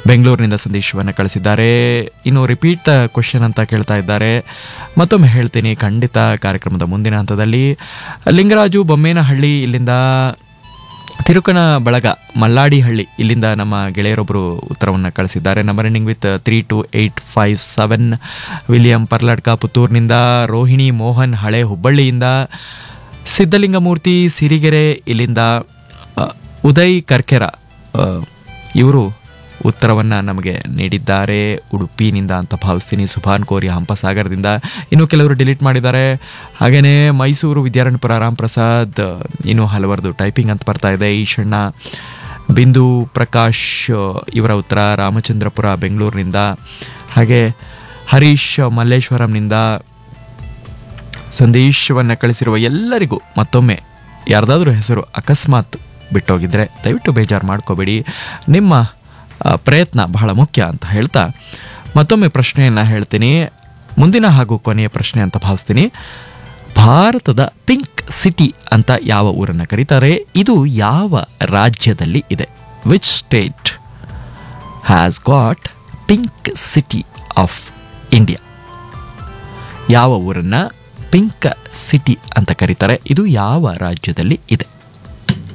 ಬೆಂಗಳೂರಿನಿಂದ ಸಂದೇಶವನ್ನು ಕಳಿಸಿದ್ದಾರೆ ಇನ್ನು ರಿಪೀಟ್ ದ ಕ್ವಶನ್ ಅಂತ ಕೇಳ್ತಾ ಇದ್ದಾರೆ ಮತ್ತೊಮ್ಮೆ ಹೇಳ್ತೀನಿ ಖಂಡಿತ ಕಾರ್ಯಕ್ರಮದ ಮುಂದಿನ ಹಂತದಲ್ಲಿ ಲಿಂಗರಾಜು ಬೊಮ್ಮೇನಹಳ್ಳಿ ಇಲ್ಲಿಂದ ತಿರುಕನ ಬಳಗ ಮಲ್ಲಾಡಿಹಳ್ಳಿ ಇಲ್ಲಿಂದ ನಮ್ಮ ಗೆಳೆಯರೊಬ್ಬರು ಉತ್ತರವನ್ನು ಕಳಿಸಿದ್ದಾರೆ number ending with three two eight five seven William Parladka ಪುತ್ತೂರಿನಿಂದ ರೋಹಿಣಿ ಮೋಹನ್ ಹಳೆ ಹುಬ್ಬಳ್ಳಿಯಿಂದ ಸಿದ್ಧಲಿಂಗಮೂರ್ತಿ ಸಿರಿಗೆರೆ ಇಲ್ಲಿಂದ ಅ, ಉದಯ್ ಕರ್ಕೆರ ಇವರು ಉತ್ತರವನ್ನು ನಮಗೆ ನೀಡಿದ್ದಾರೆ ಉಡುಪಿನಿಂದ ಅಂತ ಭಾವಿಸ್ತೀನಿ ಸುಭಾನ್ ಕೋರಿ ಹಂಪಸಾಗರದಿಂದ ಇನ್ನು ಕೆಲವರು ಡಿಲೀಟ್ ಮಾಡಿದ್ದಾರೆ ಹಾಗೆಯೇ ಮೈಸೂರು ವಿದ್ಯಾರಣ್ಯಪುರ ರಾಮ್ ಪ್ರಸಾದ್ ಇನ್ನು ಹಲವರದು ಟೈಪಿಂಗ್ ಅಂತ ಬರ್ತಾ ಇದೆ ಈಶಣ್ಣ ಬಿಂದು ಪ್ರಕಾಶ್ ಇವರ ಉತ್ತರ ರಾಮಚಂದ್ರಪುರ ಬೆಂಗಳೂರಿನಿಂದ ಹಾಗೆ ಹರೀಶ್ ಮಲ್ಲೇಶ್ವರಂನಿಂದ ಸಂದೇಶವನ್ನು ಕಳಿಸಿರುವ ಎಲ್ಲರಿಗೂ ಮತ್ತೊಮ್ಮೆ ಯಾರ್ದಾದ್ರೂ ಹೆಸರು ಅಕಸ್ಮಾತ್ ಬಿಟ್ಟೋಗಿದ್ರೆ ದಯವಿಟ್ಟು ಬೇಜಾರು ಮಾಡ್ಕೋಬೇಡಿ ನಿಮ್ಮ ಆ, ಪ್ರಯತ್ನ ಬಹಳ ಮುಖ್ಯ ಅಂತ ಹೇಳ್ತಾ ಮತ್ತೊಮ್ಮೆ ಪ್ರಶ್ನೆಯನ್ನು ಹೇಳ್ತೀನಿ ಮುಂದಿನ ಹಾಗೂ ಕೊನೆಯ ಪ್ರಶ್ನೆ ಅಂತ ಭಾವಿಸ್ತೀನಿ ಭಾರತದ ಪಿಂಕ್ ಸಿಟಿ ಅಂತ ಯಾವ ಊರನ್ನು ಕರೀತಾರೆ ಇದು ಯಾವ ರಾಜ್ಯದಲ್ಲಿ ಇದೆ which state has got pink city of India ಯಾವ ಊರನ್ನ ಪಿಂಕ್ ಸಿಟಿ ಅಂತ ಕರೀತಾರೆ ಇದು ಯಾವ ರಾಜ್ಯದಲ್ಲಿ ಇದೆ